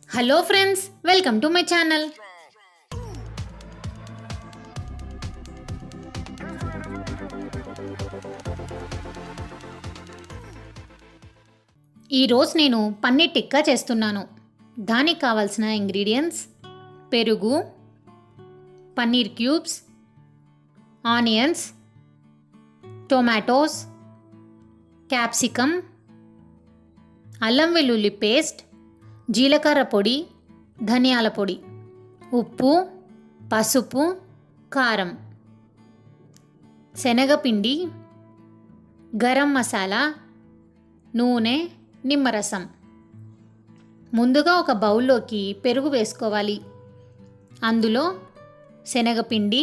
hello friends welcome to my channel ఈరోజు నేను పన్నీర్ టిక్కా చేస్తున్నాను దానికి కావాల్సిన ఇంగ్రీడియంట్స్ పెరుగు paneer cubes onions tomatoes capsicum అల్లం వెల్లుల్లి పేస్ట్ జీలకర్ర పొడి ధనియాల పొడి ఉప్పు పసుపు కారం శనగపిండి గరం మసాలా నూనె నిమ్మరసం ముందుగా ఒక బౌల్లోకి పెరుగు వేసుకోవాలి అందులో శనగపిండి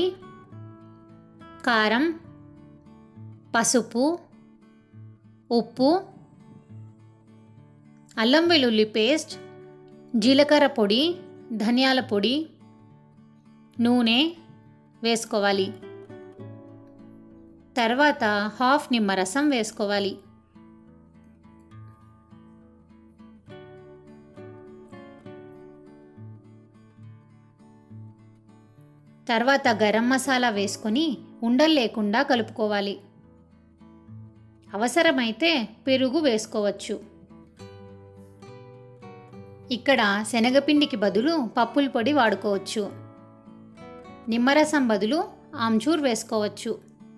కారం పసుపు ఉప్పు అల్లం వెల్లుల్లి పేస్ట్ జీలకర్ర పొడి ధనియాల పొడి నూనె వేసుకోవాలి తర్వాత హాఫ్ నిమ్మరసం వేసుకోవాలి తర్వాత గరం మసాలా వేసుకొని ఉండలు లేకుండా కలుపుకోవాలి అవసరమైతే పెరుగు వేసుకోవచ్చు ఇక్కడ శనగపిండికి బదులు పప్పుల పొడి వాడుకోవచ్చు నిమ్మరసం బదులు ఆమ్చూర్ వేసుకోవచ్చు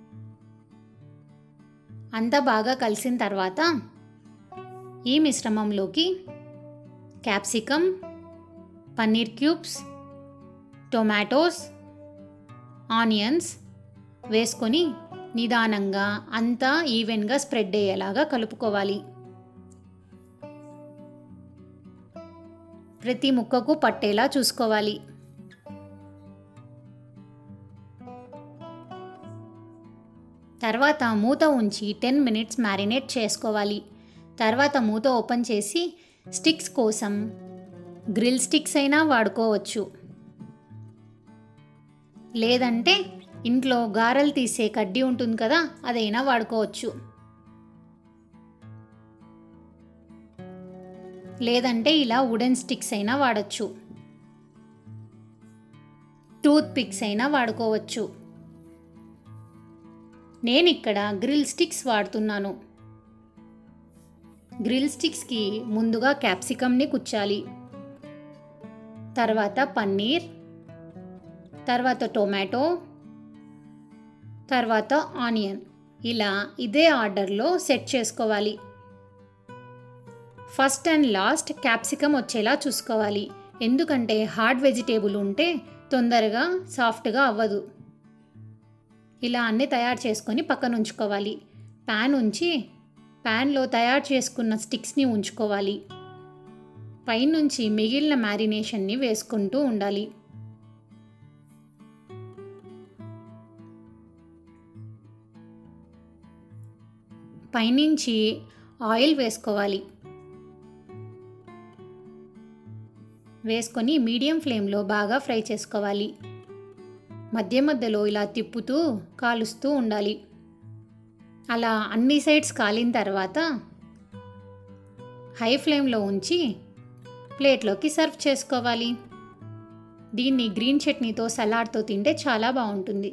అంతా బాగా కలిసిన తర్వాత ఈ మిశ్రమంలోకి capsicum paneer cubes tomatoes onions వేసుకొని నిదానంగా అంతా ఈవెన్గా స్ప్రెడ్ అయ్యేలాగా కలుపుకోవాలి ప్రతి ముక్కకు పట్టేలా చూసుకోవాలి తర్వాత మూత ఉంచి టెన్ మినిట్స్ మ్యారినేట్ చేసుకోవాలి తర్వాత మూత ఓపెన్ చేసి స్టిక్స్ కోసం గ్రిల్ స్టిక్స్ అయినా వాడుకోవచ్చు లేదంటే ఇంట్లో గారెలు తీసే కడ్డీ ఉంటుంది కదా అదైనా వాడుకోవచ్చు లేదంటే ఇలా వుడెన్ స్టిక్స్ అయినా వాడచ్చు టూత్ పిక్స్ అయినా వాడుకోవచ్చు నేను ఇక్కడ గ్రిల్ స్టిక్స్ వాడుతున్నాను గ్రిల్ స్టిక్స్కి ముందుగా క్యాప్సికమ్ని కుచ్చాలి తర్వాత పన్నీర్ తర్వాత టొమాటో తర్వాత ఆనియన్ ఇలా ఇదే ఆర్డర్లో సెట్ చేసుకోవాలి ఫస్ట్ అండ్ లాస్ట్ క్యాప్సికమ్ వచ్చేలా చూసుకోవాలి ఎందుకంటే హార్డ్ వెజిటేబుల్ ఉంటే తొందరగా సాఫ్ట్గా అవ్వదు ఇలా అన్నీ తయారు చేసుకొని పక్కన ఉంచుకోవాలి ప్యాన్ ఉంచి ప్యాన్లో తయారు చేసుకున్న స్టిక్స్ని ఉంచుకోవాలి పైనుంచి మిగిలిన మ్యారినేషన్ని వేసుకుంటూ ఉండాలి పైనుంచి ఆయిల్ వేసుకోవాలి వేసుకొని మీడియం ఫ్లేమ్లో బాగా ఫ్రై చేసుకోవాలి మధ్య మధ్యలో ఇలా తిప్పుతూ కాలుస్తూ ఉండాలి అలా అన్ని సైడ్స్ కాలిన తర్వాత హై ఫ్లేమ్లో ఉంచి ప్లేట్లోకి సర్వ్ చేసుకోవాలి దీన్ని గ్రీన్ చట్నీతో సలాడ్తో తింటే చాలా బాగుంటుంది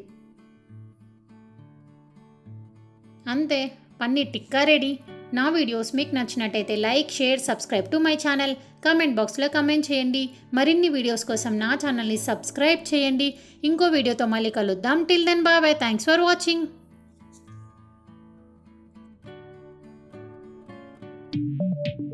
అంతే పన్నీర్ టిక్కా రెడీ నా వీడియోస్ మీకు నచ్చినట్టయితే like share subscribe to my channel comment బాక్స్లో కమెంట్ చేయండి మరిన్ని వీడియోస్ కోసం నా ఛానల్ని సబ్స్క్రైబ్ చేయండి ఇంకో వీడియోతో మళ్ళీ కలుద్దాం till then bye bye thanks for watching thank you